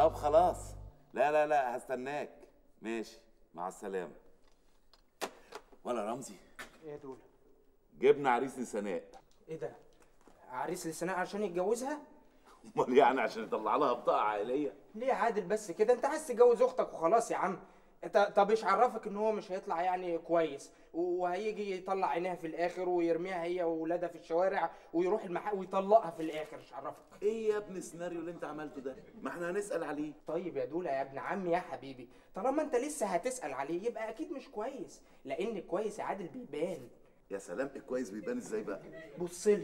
طب خلاص لا لا لا هستناك ماشي مع السلامه ولا رمزي ايه دول جبنا عريس لسناء ايه ده عريس لسناء عشان يتجوزها امال يعني عشان يطلع لها بطاقه عائليه ليه يا عادل بس كده انت عايز تتجوز اختك وخلاص يا عم ط- طب ايش عرفك ان هو مش هيطلع يعني كويس وهيجي يطلع عينيها في الاخر ويرميها هي واولادها في الشوارع ويروح المحل ويطلقها في الاخر ايش عرفك ايه يا ابني السيناريو اللي انت عملته ده ما احنا هنسال عليه طيب يا دولا يا ابن عمي يا حبيبي طالما انت لسه هتسأل عليه يبقى اكيد مش كويس لان الكويس يا عادل بيبان يا سلام الكويس بيبان ازاي بقى بص لي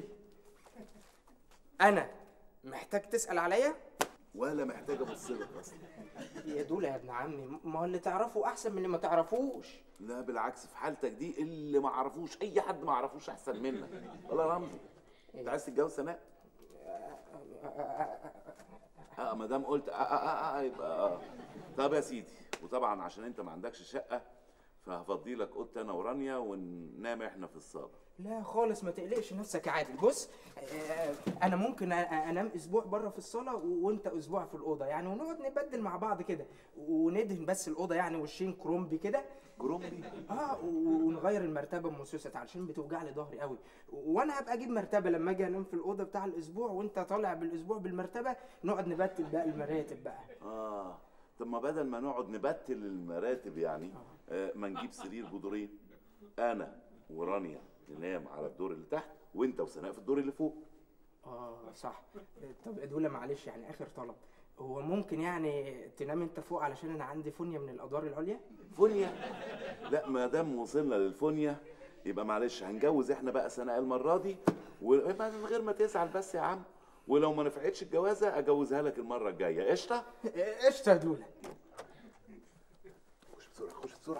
انا محتاج تسأل عليا ولا محتاج ابص لك اصلا يا دولا يا ابن عمي ما هو اللي تعرفه احسن من اللي ما تعرفوش لا بالعكس في حالتك دي اللي ما عرفوش اي حد ما عرفوش احسن منك ولا رمزي انت عايز تتجوز سناء اه ما دام قلت اه اه اه, آه يبقى اه طب يا سيدي وطبعا عشان انت ما عندكش شقه فهفضي لك اوضتي انا ورانيا وننام احنا في الصاله لا خالص ما تقلقش نفسك يا عادل بص آه، انا ممكن أ- انام اسبوع بره في الصاله و- وانت اسبوع في الاوضه يعني ونقعد نبدل مع بعض كده وندهن بس الاوضه يعني وشين كرومبي كده كرومبي اه و- ونغير المرتبه ام سوست علشان بتوجع لي ظهري قوي وانا هبقى اجيب مرتبه لما اجي انام في الاوضه بتاع الاسبوع وانت طالع بالاسبوع بالمرتبه نقعد نبدل بقى المراتب بقى اه طب ما بدل ما نقعد نبتل المراتب يعني آه ما نجيب سرير بدورين انا ورانيا ننام على الدور اللي تحت وانت وسناء في الدور اللي فوق اه صح طب يا دولا معلش يعني اخر طلب هو ممكن يعني تنام انت فوق علشان انا عندي فونيا من الادوار العليا فونيا لا ما دام وصلنا للفونيا يبقى معلش هنجوز احنا بقى سناء المره دي ومن غير ما تزعل بس يا عم ولو ما نفعتش الجوازه اجوزها لك المره الجايه قشطه قشطه يا دولا خش بسرعه خش بسرعه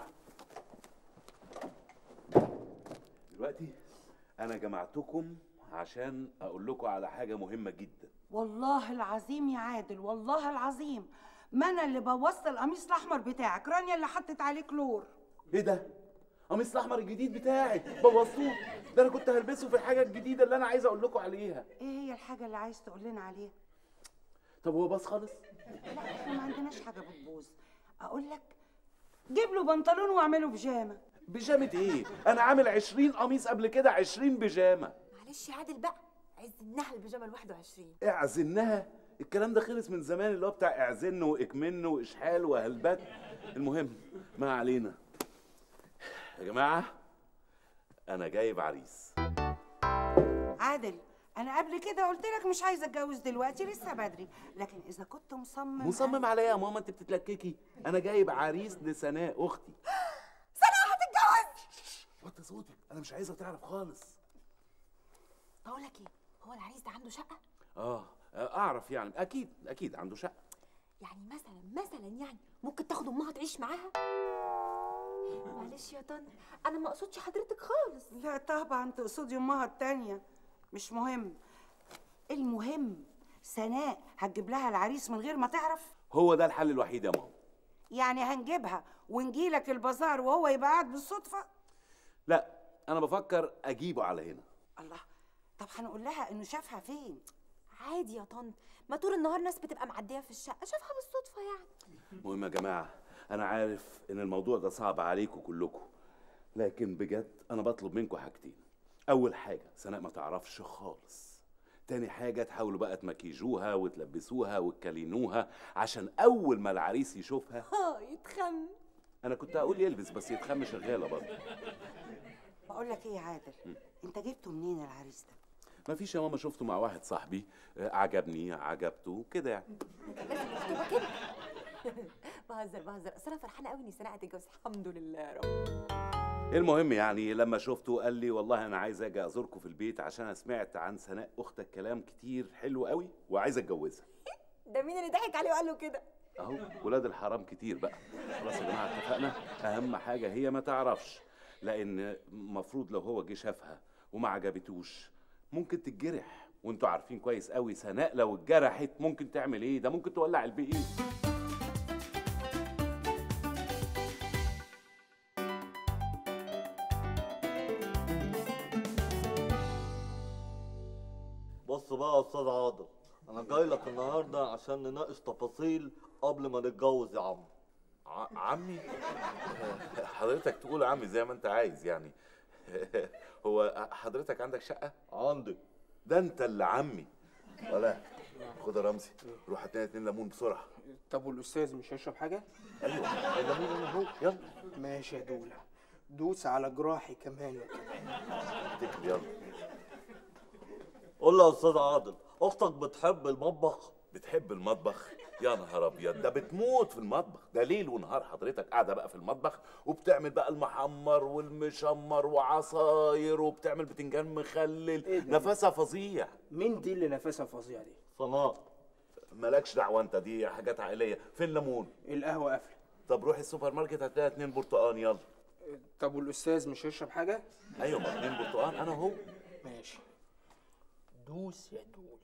دلوقتي انا جمعتكم عشان اقول لكم على حاجه مهمه جدا والله العظيم يا عادل والله العظيم ما انا اللي بوظت القميص الاحمر بتاعك رانيا اللي حطت عليه كلور ايه ده قميص الاحمر الجديد بتاعي بوظتوه ده انا كنت هلبسه في الحاجه الجديده اللي انا عايز اقول لكم عليها ايه هي الحاجه اللي عايز تقول لنا عليها طب هو باظ خالص لا احنا ما عندناش حاجه بتبوظ اقول لك جيب له بنطلون واعمله بيجامه بيجامه ايه انا عامل 20 قميص قبل كده 20 بيجامه معلش يا عادل بقى عزناها البيجامه ال 21 اعزنها الكلام ده خلص من زمان اللي هو بتاع اعزن واكمن واشحال وهلبات المهم ما علينا يا جماعه انا جايب عريس عادل انا قبل كده قلت لك مش عايزه اتجوز دلوقتي لسه بدري لكن اذا كنت مصمم مصمم على ايه يا ماما انت بتتلككي انا جايب عريس لسناء اختي سناء هتتجوز وطي صوتك انا مش عايزها تعرف خالص بقول لك ايه هو العريس ده عنده شقه اه اعرف يعني اكيد اكيد عنده شقه يعني مثلا مثلا يعني ممكن تاخد امها تعيش معاها معلش يا طن انا ما اقصدش حضرتك خالص لا طبعا تقصدي امها التانية مش مهم المهم سناء هتجيب لها العريس من غير ما تعرف هو ده الحل الوحيد يا ماما يعني هنجيبها ونجيلك البازار وهو يبقى قاعد بالصدفة لا انا بفكر اجيبه على هنا الله طب هنقول لها انه شافها فين عادي يا طنط ما طول النهار ناس بتبقى معديه في الشقه شافها بالصدفه يعني المهم يا جماعه انا عارف ان الموضوع ده صعب عليكم كلكم لكن بجد انا بطلب منكم حاجتين اول حاجه سناء ما تعرفش خالص تاني حاجة تحاولوا بقى تمكيجوها وتلبسوها وتكلينوها عشان أول ما العريس يشوفها اه يتخم أنا كنت هقول يلبس بس يتخم شغالة برضه بقول لك ايه يا عادل انت جبته منين العريس ده ما فيش يا ماما شفته مع واحد صاحبي آه، عجبني عجبته كده يعني لازم تبقى كده بهزر بهزر اصل انا فرحانه قوي ان سناء هتتجوز الحمد لله يا رب المهم يعني لما شفته قال لي والله انا عايز اجي ازوركم في البيت عشان انا سمعت عن سناء اختك كلام كتير حلو قوي وعايز اتجوزها ده مين اللي ضحك عليه وقال له كده اهو ولاد الحرام كتير بقى خلاص يا جماعه اتفقنا اهم حاجه هي ما تعرفش لان المفروض لو هو جه شافها وما عجبتوش ممكن تتجرح وانتوا عارفين كويس قوي سناء لو اتجرحت ممكن تعمل ايه ده ممكن تولع البيت بص بقى يا استاذ عاضل انا جاي لك النهارده عشان نناقش تفاصيل قبل ما نتجوز يا عم ع- عمي حضرتك تقول عمي زي ما انت عايز يعني هو حضرتك عندك شقة؟ عندي ده انت اللي عمي ولا خد يا رمزي روح هات لنا اتنين ليمون بسرعة طب والاستاذ مش هيشرب حاجه ايوه الليمون انا اهو يلا ماشي يا دوله دوس على جراحي كمان اتكل يلا قول لي يا استاذ عادل اختك بتحب المطبخ بتحب المطبخ يا نهار ابيض ده بتموت في المطبخ ده ليل ونهار حضرتك قاعده بقى في المطبخ وبتعمل بقى المحمر والمشمر وعصاير وبتعمل بتنجان مخلل إيه ده؟ نفسها فظيع مين دي اللي نفسها فظيع دي صناء مالكش دعوه انت دي حاجات عائليه فين ليمون القهوه قافله طب روح السوبر ماركت هتلاقي اتنين برتقان يلا طب والاستاذ مش هيشرب حاجه ايوه ما اتنين برتقان انا اهو ماشي دوس يا دوله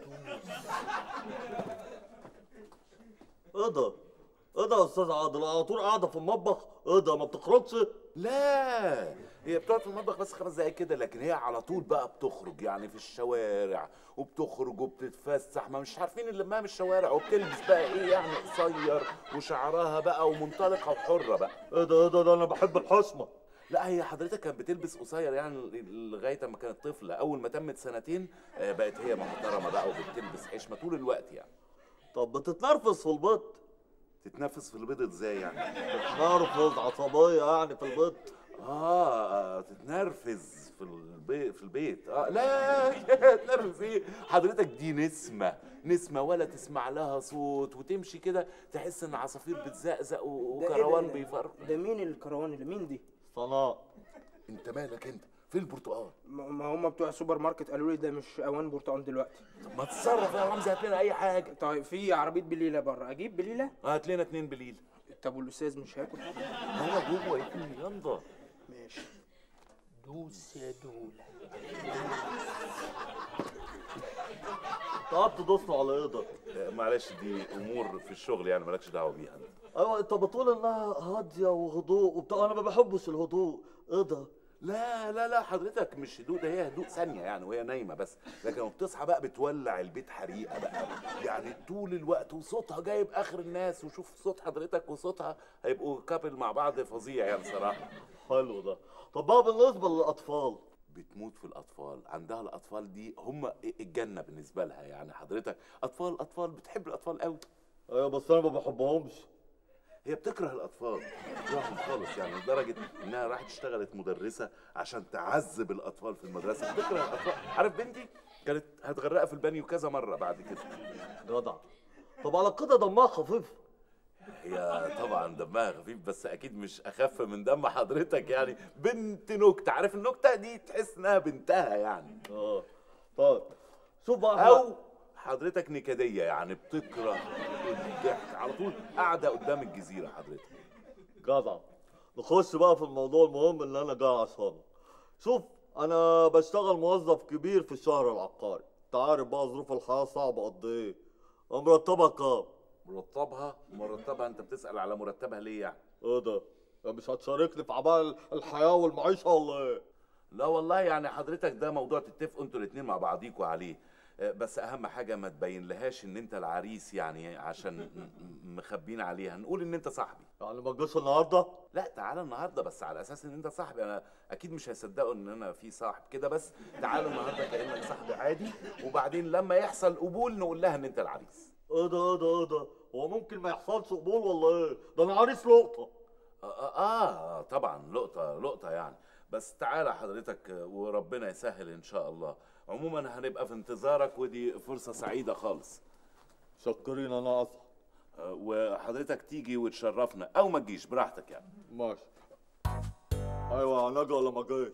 ايه ده ايه ده يا استاذ عادل على طول قاعده في المطبخ ايه ده ما بتخرجش لا هي بتقعد في المطبخ بس خمس دقايق كده لكن هي على طول بقى بتخرج يعني في الشوارع وبتخرج وبتتفسح ما مش عارفين اللي ما من الشوارع وبتلبس بقى ايه يعني قصير وشعرها بقى ومنطلقه وحره بقى ايه ده ايه ده, ده انا بحب الحشمه لا هي حضرتك كانت بتلبس قصير يعني لغايه ما كانت طفله اول ما تمت سنتين آه، بقت هي محترمه بقى وبتلبس حشمه طول الوقت يعني طب بتتنرفز في البيت تتنفس في البيض ازاي يعني بتتنرفز عصبيه يعني في البيت اه آه، تتنرفز في البيت في البيت اه لا تتنرفز ايه حضرتك دي نسمه نسمه ولا تسمع لها صوت وتمشي كده تحس ان عصافير بتزقزق و- ده إيه ده- وكروان ده- بيفرق ده مين الكروان اللي مين دي صناء انت مالك انت في البرتقال ما ما هم بتوع السوبر ماركت قالوا لي ده مش اوان برتقال دلوقتي طب ما تتصرف يا رمزي هات لنا اي حاجه طيب في عربيه بليله بره اجيب بليله هات لنا اتنين بليل طب والاستاذ مش هياكل حاجه هو جوه يا ابني يلا ماشي دوس يا دوله انت قاعد تدوس على ايه ده آه، معلش دي امور في الشغل يعني مالكش دعوه بيها انت ايوه انت بتقول انها هاديه وهدوء وبتاع انا ما بحبش الهدوء ايه ده لا لا لا حضرتك مش هدوء ده هي هدوء ثانية يعني وهي نايمة بس لكن لما بتصحى بقى بتولع البيت حريقة بقى يعني طول الوقت وصوتها جايب آخر الناس وشوف صوت حضرتك وصوتها هيبقوا كابل مع بعض فظيع يعني صراحة حلو ده طب بقى بالنسبه للاطفال بتموت في الأطفال عندها الأطفال دي هم الجنة بالنسبة لها يعني حضرتك أطفال أطفال بتحب الأطفال قوي ايوه بس انا ما بحبهمش هي بتكره الأطفال بتكرههم خالص يعني لدرجة إنها راحت اشتغلت مدرسة عشان تعذب الأطفال في المدرسة بتكره الأطفال عارف بنتي كانت هتغرقها في البانيو كذا مرة بعد كده جدع طب على كده دمها خفيف هي طبعا دمها خفيف بس اكيد مش اخف من دم حضرتك يعني بنت نكته عارف النكته دي تحس انها بنتها يعني اه طيب شوف بقى إحنا- او حضرتك نكديه يعني بتكره الضحك على طول قاعده قدام الجزيره حضرتك جدع نخش بقى في الموضوع المهم اللي انا جاي عشانه شوف انا بشتغل موظف كبير في الشهر العقاري انت عارف بقى ظروف الحياه صعبه قد ايه مرتبها كام مرتبها مرتبها انت بتسال على مرتبها ليه يعني ايه ده يا مش هتشاركني في اعباء الحياه والمعيشه ولا ايه لا والله يعني حضرتك ده موضوع تتفقوا انتوا الاتنين مع بعضيكوا عليه آه، بس اهم حاجه ما تبين لهاش ان انت العريس يعني عشان م- م- مخبين عليها نقول ان انت صاحبي يعني ما تجيش النهارده لا تعالى النهارده بس على اساس ان انت صاحبي انا اكيد مش هيصدقوا ان انا في صاحب كده بس تعالى النهارده كانك صاحبي عادي وبعدين لما يحصل قبول نقول لها ان انت العريس ايه ده ايه ده ايه ده هو ممكن ما يحصلش قبول ولا ايه ده انا عريس لقطه آه, آه, اه طبعا لقطه لقطه يعني بس تعالى حضرتك آه، وربنا يسهل ان شاء الله عموما هنبقى في انتظارك ودي فرصه سعيده خالص شكرين انا اسف آه، وحضرتك تيجي وتشرفنا او ما تجيش براحتك يعني ماشي ايوه هنجي ولا ما جاش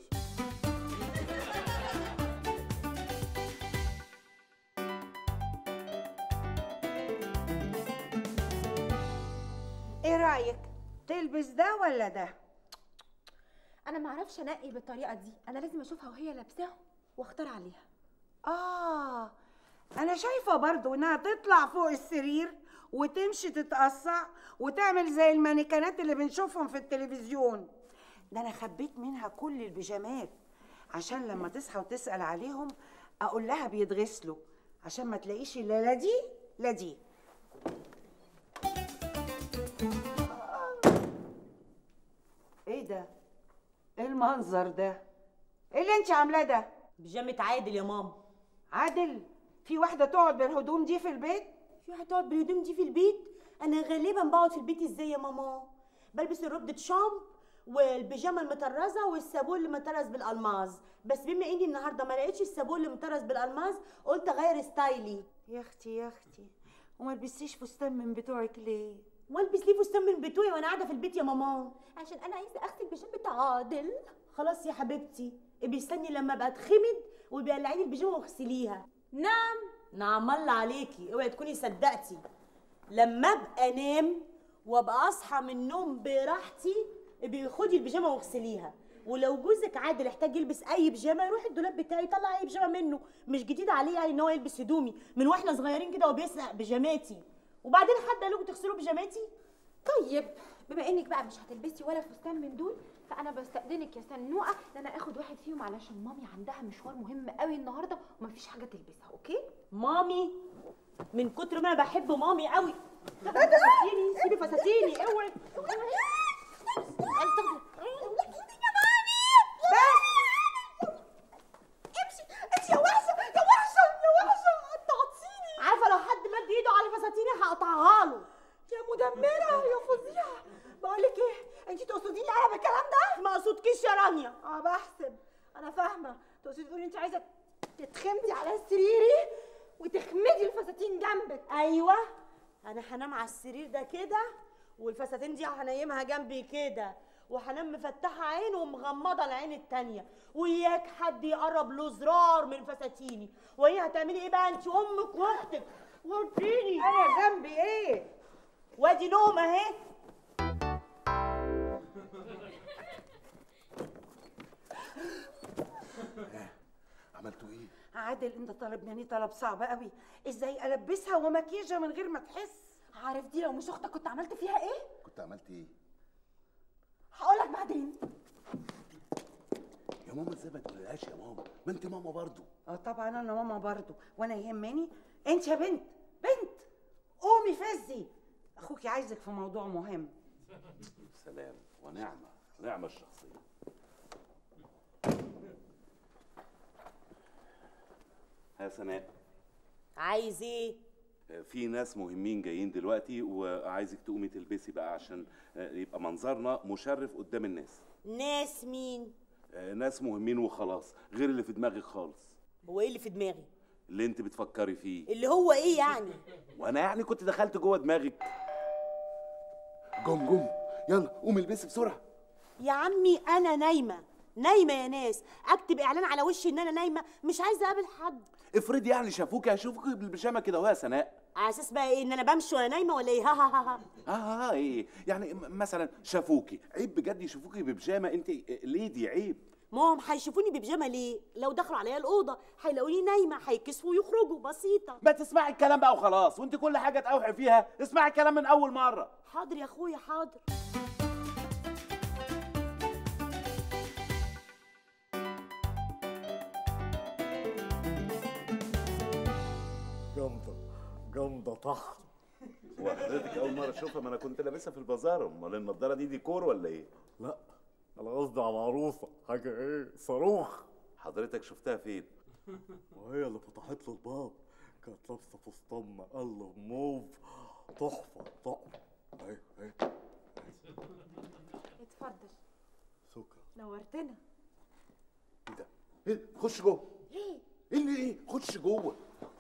ايه رايك تلبس ده ولا ده انا ما اعرفش انقي بالطريقه دي انا لازم اشوفها وهي لابساهم واختار عليها اه انا شايفه برضو انها تطلع فوق السرير وتمشي تتقصع وتعمل زي المانيكانات اللي بنشوفهم في التلفزيون ده انا خبيت منها كل البيجامات عشان لما تصحى وتسال عليهم اقول لها بيتغسلوا عشان ما تلاقيش الا لا دي لا دي ايه ده ايه المنظر ده ايه اللي انت عاملاه ده بيجامة عادل يا ماما عادل في واحده تقعد بالهدوم دي في البيت في واحد تقعد بالهدوم دي في البيت انا غالبا بقعد في البيت ازاي يا ماما بلبس الربدة شامب والبيجامه المطرزه والصابون اللي مطرز بالالماس بس بما اني النهارده ما لقيتش الصابون اللي مطرز بالالماس قلت اغير ستايلي يا اختي يا اختي وما لبستيش فستان من بتوعك ليه والبس ليه فستان من بتوعي وانا قاعده في البيت يا ماما عشان انا عايزه اغسل بيجامه عادل خلاص يا حبيبتي ابقي استني لما ابقى اتخمد وبيقلعيني البيجامه واغسليها نعم نعم الله عليكي اوعي تكوني صدقتي لما ابقى انام وابقى اصحى من النوم براحتي ابقي خدي البيجامه واغسليها ولو جوزك عادل احتاج يلبس اي بيجامه يروح الدولاب بتاعي يطلع اي بيجامه منه مش جديد عليه يعني ان هو يلبس هدومي من واحنا صغيرين كده وبيسرق بيجاماتي وبعدين حد قال لكم تغسلوا بيجاماتي طيب بما انك بقى مش هتلبسي ولا فستان من دول فانا بستأذنك يا سنوقه ان انا اخد واحد فيهم علشان مامي عندها مشوار مهم قوي النهارده ومفيش حاجه تلبسها اوكي مامي من كتر ما انا بحب مامي قوي فساتيني سيبي فساتيني اوعي عارفه لو حد مد ايده على فساتيني هقطعها له يا مدمرة يا فظيعة بقول لك ايه انت تقصديني انا بالكلام ده؟ ما اقصدكيش يا رانيا اه بحسب انا فاهمة تقصدي تقولي انت عايزة تتخمدي على سريري وتخمدي الفساتين جنبك ايوه انا هنام على السرير ده كده والفساتين دي هنيمها جنبي كده وهنام مفتحه عين ومغمضه العين التانية وياك حد يقرب له زرار من فساتيني وهي هتعملي ايه بقى انت امك واختك وديني انا ذنبي ايه وادي نوم اهي عملتوا ايه عادل انت طالب مني طلب صعب قوي ازاي البسها ومكياجها من غير ما تحس عارف دي لو مش اختك كنت عملت فيها ايه كنت عملت ايه هقولك بعدين يا ماما ازاي ما تقولهاش يا ماما ما انت ماما برضو اه طبعا انا ماما برضو وانا يهمني انت يا بنت بنت قومي فزي اخوكي عايزك في موضوع مهم سلام ونعمه نعمه الشخصيه يا سناء عايز ايه في ناس مهمين جايين دلوقتي وعايزك تقومي تلبسي بقى عشان يبقى منظرنا مشرف قدام الناس ناس مين ناس مهمين وخلاص غير اللي في دماغك خالص هو ايه اللي في دماغي اللي انت بتفكري فيه اللي هو ايه يعني وانا يعني كنت دخلت جوه دماغك جم جم يلا قومي البسي بسرعه يا عمي انا نايمه نايمه يا ناس اكتب اعلان على وشي ان انا نايمه مش عايزه اقابل حد افرض يعني شافوكي هيشوفوكي بالبيجامه كده اهو يا سناء على اساس بقى ايه ان انا بمشي وانا نايمه ولا ايه ها ها ها ها اه اه ايه يعني م- مثلا شافوكي عيب بجد يشوفوكي ببيجامه انت ليدي عيب ما هم هيشوفوني ببيجامه ليه لو دخلوا عليا الاوضه هيلاقوني نايمه هيكسفوا ويخرجوا بسيطه ما تسمعي الكلام بقى وخلاص وانت كل حاجه تقاوحي فيها اسمعي الكلام من اول مره حاضر يا اخويا حاضر جامدة جامدة طحن وحضرتك اول مره اشوفها ما انا كنت لابسها في البازار امال النضاره دي ديكور ولا ايه لا انا قصدي على عروسة حاجة ايه صاروخ حضرتك شفتها فين وهي اللي فتحت له الباب كانت لابسة فستان مقلب موف تحفة تحفة اهي اهي اتفضل شكرا نورتنا ايه ده ايه خش جوه ايه اللي ايه خش جوه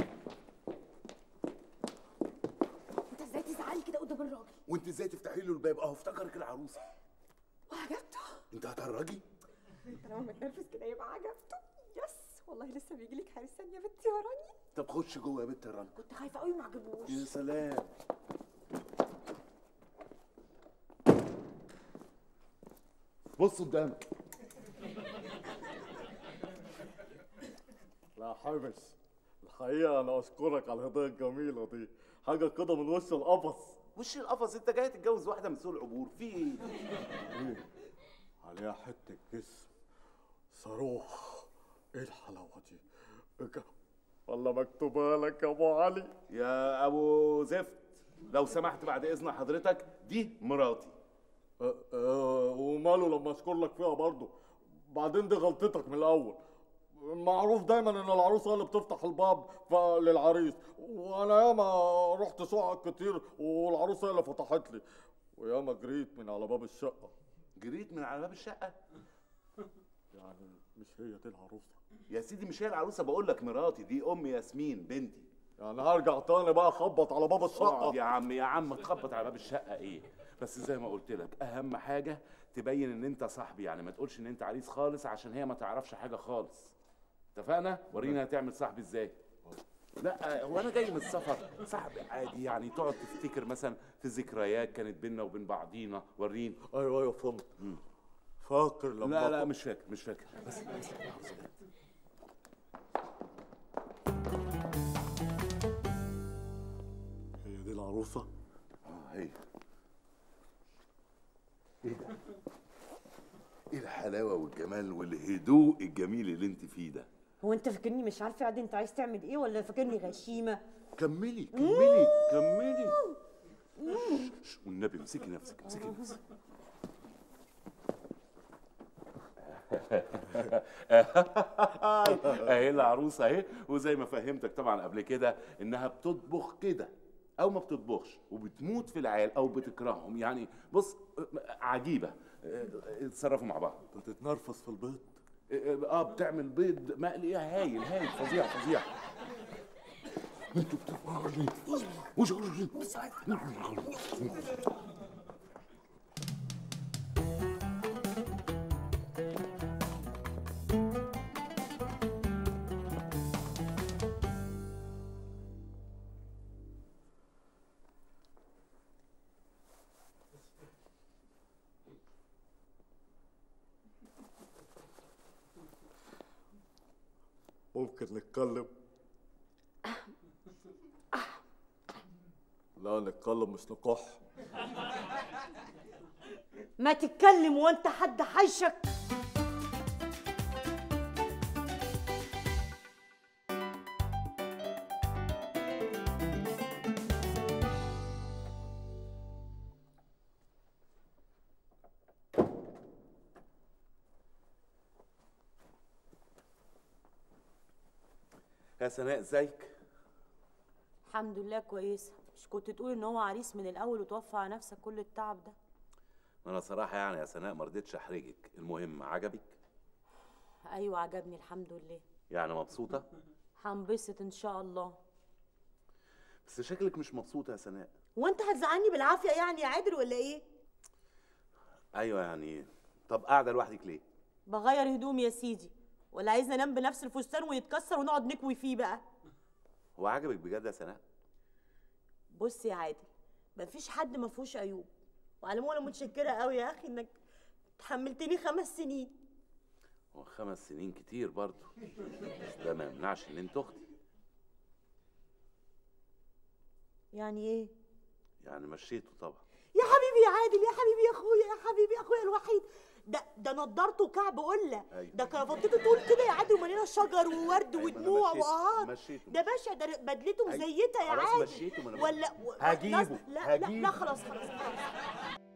انت ازاي تزعلي كده قدام الراجل وانت ازاي تفتحي له الباب اهو افتكرك العروسه وعجبته انت هتهرجي انت لما متنرفز كده يبقى عجبته يس والله لسه بيجي لك حارس ثانيه بنتي يا رانيا طب خش جوه يا بنت الرنا كنت خايفه قوي ما عجبوش يا سلام بص قدامك لا حبس الحقيقة أنا أشكرك على الهدية الجميلة دي حاجة كده من وش القفص وش القفص انت جاي تتجوز واحده من سوق العبور في ايه إيه عليها حتة جسم صاروخ إيه الحلاوة دي إيه ولا مكتوبه لك يا ابو علي يا ابو زفت لو سمحت بعد اذن حضرتك دي مراتي أه أه وماله لما اشكر لك فيها برضه بعدين دي غلطتك من الاول معروف دايما ان العروسه هي اللي بتفتح الباب ف- للعريس وانا ياما رحت شقق كتير والعروسه هي اللي فتحت لي وياما جريت من على باب الشقه جريت من على باب الشقه يعني مش هي دي العروسه يا سيدي مش هي العروسه بقول لك مراتي دي ام ياسمين بنتي يعني هرجع تاني بقى اخبط على باب الشقه اقعد يا عم يا عم تخبط على باب الشقه ايه بس زي ما قلت لك اهم حاجه تبين ان انت صاحبي يعني ما تقولش ان انت عريس خالص عشان هي ما تعرفش حاجه خالص اتفقنا ورينا هتعمل صاحبي ازاي لا هو انا جاي من السفر صاحبي عادي يعني تقعد تفتكر مثلا في ذكريات كانت بينا وبين بعضينا وريني ايوه ايوه فهمت فاكر لما لا لا كنت- مش فاكر مش فاكر بس بس العروسة جت. هي دي العروسه اه هي ايه ده ايه الحلاوه والجمال والهدوء الجميل اللي انت فيه ده هو انت فاكرني مش عارفه عادي انت عايز تعمل ايه ولا فاكرني غشيمه كملي كملي كملي ش- ش- والنبي امسكي نفسك امسكي نفسك اهي العروسه اهي وزي ما فهمتك طبعا قبل كده انها بتطبخ كده او ما بتطبخش وبتموت في العيال او بتكرههم يعني بص عجيبه اتصرفوا مع بعض بتتنرفز في البيت اه بتعمل بيض مقلي هايل هايل فظيع فظيع انتوا بتفرقوا ليه؟ وش- ممكن نتكلم لا نتكلم مش نكح ما تتكلم وانت حد حيشك يا سناء ازيك؟ الحمد لله كويسه مش كنت تقول ان هو عريس من الاول وتوفى على نفسك كل التعب ده انا صراحه يعني يا سناء ما رضيتش احرجك المهم عجبك ايوه عجبني الحمد لله يعني مبسوطه هنبسط ان شاء الله بس شكلك مش مبسوطه يا سناء وانت هتزعلني بالعافيه يعني يا عادل ولا ايه ايوه يعني طب قاعده لوحدك ليه بغير هدومي يا سيدي ولا عايزني انام بنفس الفستان ويتكسر ونقعد نكوي فيه بقى هو عجبك بجد يا سناء بص يا عادل مفيش حد ما فيهوش عيوب وعلى العموم انا متشكره قوي يا اخي انك تحملتني خمس سنين هو خمس سنين كتير برضه بس ده ما يمنعش ان انت اختي يعني ايه يعني مشيته طبعا يا حبيبي يا عادل يا حبيبي يا اخويا يا حبيبي يا اخويا الوحيد ده ده نضارته كعب قله أيوة. ده كرافتته تقول كده يا عادل ومليانه شجر وورد أيوة، أنا ودموع مشيته- وقهات مشيته. ده باشا ده بدلته أيوة، مزيته يا خلاص عادل مشيته، ما أنا ولا و- هجيبه، لا لا, لا هجيبه. خلاص خلاص خلاص